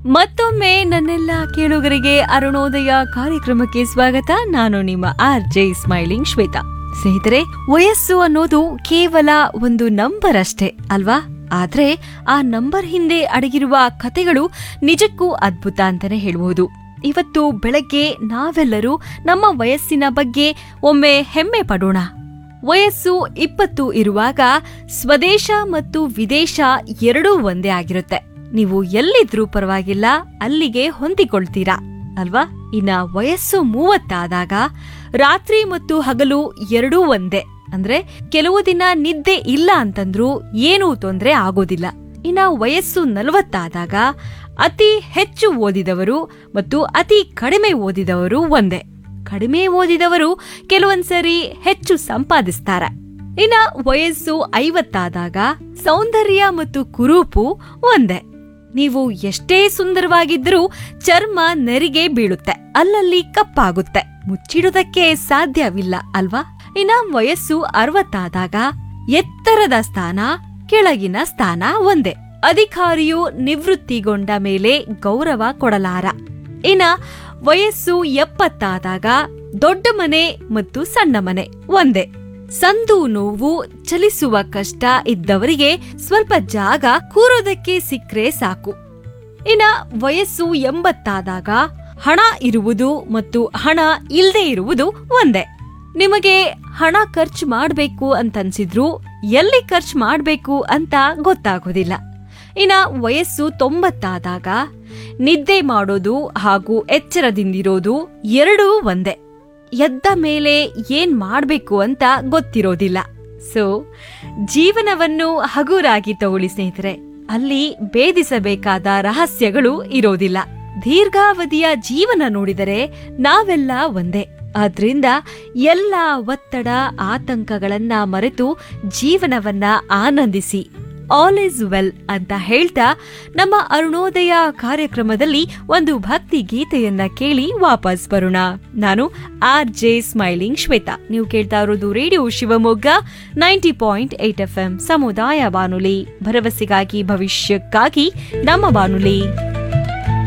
ಮತ್ತೊಮ್ಮೆ ನನ್ನೆಲ್ಲ ಕೇಳುಗರಿಗೆ ಅರುಣೋದಯ ಕಾರ್ಯಕ್ರಮಕ್ಕೆ ಸ್ವಾಗತ ನಾನು ನಿಮ್ಮ ಆರ್ ಜೆ ಸ್ಮೈಲಿಂಗ್ ಶ್ವೇತಾ ಸ್ನೇಹಿತರೆ ವಯಸ್ಸು ಅನ್ನೋದು ಕೇವಲ ಒಂದು ನಂಬರ್ ಅಷ್ಟೇ ಅಲ್ವಾ ಆದ್ರೆ ಆ ನಂಬರ್ ಹಿಂದೆ ಅಡಗಿರುವ ಕಥೆಗಳು ನಿಜಕ್ಕೂ ಅದ್ಭುತ ಅಂತಾನೆ ಹೇಳ್ಬಹುದು ಇವತ್ತು ಬೆಳಗ್ಗೆ ನಾವೆಲ್ಲರೂ ನಮ್ಮ ವಯಸ್ಸಿನ ಬಗ್ಗೆ ಒಮ್ಮೆ ಹೆಮ್ಮೆ ಪಡೋಣ ವಯಸ್ಸು ಇಪ್ಪತ್ತು ಇರುವಾಗ ಸ್ವದೇಶ ಮತ್ತು ವಿದೇಶ ಎರಡೂ ಒಂದೇ ಆಗಿರುತ್ತೆ ನೀವು ಎಲ್ಲಿದ್ರೂ ಪರವಾಗಿಲ್ಲ ಅಲ್ಲಿಗೆ ಹೊಂದಿಕೊಳ್ತೀರಾ ಅಲ್ವಾ ಇನ್ನ ವಯಸ್ಸು ಮೂವತ್ತಾದಾಗ ರಾತ್ರಿ ಮತ್ತು ಹಗಲು ಎರಡೂ ಒಂದೇ ಅಂದ್ರೆ ಕೆಲವು ದಿನ ನಿದ್ದೆ ಇಲ್ಲ ಅಂತಂದ್ರೂ ಏನೂ ತೊಂದ್ರೆ ಆಗೋದಿಲ್ಲ ಇನ್ನ ವಯಸ್ಸು ನಲವತ್ತಾದಾಗ ಅತಿ ಹೆಚ್ಚು ಓದಿದವರು ಮತ್ತು ಅತಿ ಕಡಿಮೆ ಓದಿದವರು ಒಂದೇ ಕಡಿಮೆ ಓದಿದವರು ಕೆಲವೊಂದ್ಸರಿ ಹೆಚ್ಚು ಸಂಪಾದಿಸ್ತಾರೆ ಇನ್ನ ವಯಸ್ಸು ಐವತ್ತಾದಾಗ ಸೌಂದರ್ಯ ಮತ್ತು ಕುರೂಪು ಒಂದೇ ನೀವು ಎಷ್ಟೇ ಸುಂದರವಾಗಿದ್ರೂ ಚರ್ಮ ನೆರಿಗೆ ಬೀಳುತ್ತೆ ಅಲ್ಲಲ್ಲಿ ಕಪ್ಪಾಗುತ್ತೆ ಮುಚ್ಚಿಡುವುದಕ್ಕೆ ಸಾಧ್ಯವಿಲ್ಲ ಅಲ್ವಾ ಇನ್ನ ವಯಸ್ಸು ಅರವತ್ತಾದಾಗ ಎತ್ತರದ ಸ್ಥಾನ ಕೆಳಗಿನ ಸ್ಥಾನ ಒಂದೇ ಅಧಿಕಾರಿಯು ನಿವೃತ್ತಿಗೊಂಡ ಮೇಲೆ ಗೌರವ ಕೊಡಲಾರ ಇನ್ನ ವಯಸ್ಸು ಎಪ್ಪತ್ತಾದಾಗ ದೊಡ್ಡ ಮನೆ ಮತ್ತು ಸಣ್ಣ ಮನೆ ಒಂದೇ ಸಂದು ನೋವು ಚಲಿಸುವ ಕಷ್ಟ ಇದ್ದವರಿಗೆ ಸ್ವಲ್ಪ ಜಾಗ ಕೂರೋದಕ್ಕೆ ಸಿಕ್ರೆ ಸಾಕು ಇನ್ನ ವಯಸ್ಸು ಎಂಬತ್ತಾದಾಗ ಹಣ ಇರುವುದು ಮತ್ತು ಹಣ ಇಲ್ಲದೆ ಇರುವುದು ಒಂದೇ ನಿಮಗೆ ಹಣ ಖರ್ಚು ಮಾಡ್ಬೇಕು ಅಂತನ್ಸಿದ್ರು ಎಲ್ಲಿ ಖರ್ಚು ಮಾಡ್ಬೇಕು ಅಂತ ಗೊತ್ತಾಗೋದಿಲ್ಲ ಇನ್ನ ವಯಸ್ಸು ತೊಂಬತ್ತಾದಾಗ ನಿದ್ದೆ ಮಾಡೋದು ಹಾಗೂ ಎಚ್ಚರದಿಂದಿರೋದು ಎರಡೂ ಒಂದೇ ಎದ್ದ ಮೇಲೆ ಏನ್ ಮಾಡ್ಬೇಕು ಅಂತ ಗೊತ್ತಿರೋದಿಲ್ಲ ಸೊ ಜೀವನವನ್ನು ಹಗುರಾಗಿ ತಗೊಳ್ಳಿ ಸ್ನೇಹಿತರೆ ಅಲ್ಲಿ ಭೇದಿಸಬೇಕಾದ ರಹಸ್ಯಗಳು ಇರೋದಿಲ್ಲ ದೀರ್ಘಾವಧಿಯ ಜೀವನ ನೋಡಿದರೆ ನಾವೆಲ್ಲ ಒಂದೇ ಆದ್ರಿಂದ ಎಲ್ಲ ಒತ್ತಡ ಆತಂಕಗಳನ್ನ ಮರೆತು ಜೀವನವನ್ನ ಆನಂದಿಸಿ ಆಲ್ ಇಸ್ ವೆಲ್ ಅಂತ ಹೇಳ್ತಾ ನಮ್ಮ ಅರುಣೋದಯ ಕಾರ್ಯಕ್ರಮದಲ್ಲಿ ಒಂದು ಭಕ್ತಿ ಗೀತೆಯನ್ನ ಕೇಳಿ ವಾಪಸ್ ಬರೋಣ ನಾನು ಆರ್ ಜೆ ಸ್ಮೈಲಿಂಗ್ ಶ್ವೇತಾ ನೀವು ಕೇಳ್ತಾ ಇರೋದು radio Shivamogga ninety point eight F M ಸಮುದಾಯ ಬಾನುಲಿ ಭರವಸೆಗಾಗಿ ಭವಿಷ್ಯಕ್ಕಾಗಿ ನಮ್ಮ ಬಾನುಲಿ